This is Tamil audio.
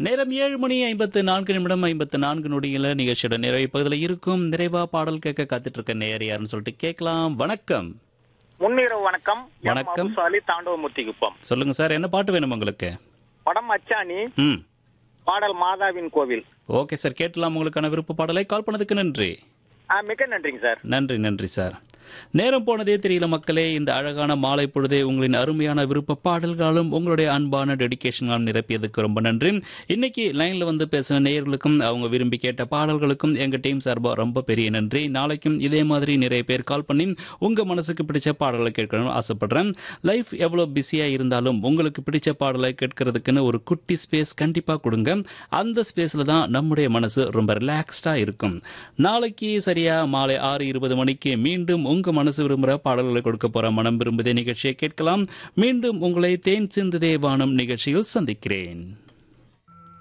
நேரம் ஏழு மணி ஐம்பத்து நான்கு நிமிடம் ஐம்பத்து நான்கு நொடியில் நிகழ்ச்சியோட நிறைவு பகுதியில் இருக்கும் நிறைவா பாடல் கேட்க காத்துட்டு இருக்க நேர் யாருன்னு சொல்லிட்டு கேட்கலாம் வணக்கம் முன்னிரவு வணக்கம் எம். வணக்கம். அபுசாலி தாண்டவமூர்த்தி குப்பம் சொல்லுங்க சார் என்ன பாட்டு வேணும் உங்களுக்கு படம் அச்சாணி ம் பாடல் மாதாவின் கோவில் ஓகே சார் கேட்டலாம் உங்களுக்கான விருப்ப பாடலை கால் பண்ணதுக்கு நன்றி ஆ, மிக்க நன்றிங்க சார் நன்றி நன்றி சார் நேரம் போனதே தெரியல மக்களே இந்த அழகான மாலை பொழுதே உங்களின் அருமையான விருப்ப பாடல்களும் உங்களுடைய அன்பான டெடிகேஷனாலும் நிரப்பியதுக்கு ரொம்ப நன்றி இன்னைக்கு லைன்ல வந்து பேசின நேயர்களுக்கும் அவங்க விரும்பி கேட்ட பாடல்களுக்கும் எங்க டீம் சார்பா ரொம்ப பெரிய நன்றி நாளைக்கும் இதே மாதிரி நிறைய பேர் கால் பண்ணி உங்க மனசுக்கு பிடிச்ச பாடலை கேட்கணும்னு ஆசைப்படுறேன் லைஃப் எவ்வளவு பிஸியா இருந்தாலும் உங்களுக்கு பிடிச்ச பாடலை கேட்கறதுக்குன்னு ஒரு குட்டி ஸ்பேஸ் கண்டிப்பா கொடுங்க அந்த ஸ்பேஸ்ல தான் நம்முடைய மனசு ரொம்ப ரிலாக்ஸ்டா இருக்கும் நாளைக்கு சரியா மாலை ஆறு இருபது மணிக்கு மீண்டும் உங்க மனசு விரும்புகிற பாடல்களை கொடுக்க போற மனம் விரும்புதே நிகழ்ச்சியை கேட்கலாம் மீண்டும் உங்களை தேன் சிந்துதே வானம் நிகழ்ச்சியில் சந்திக்கிறேன்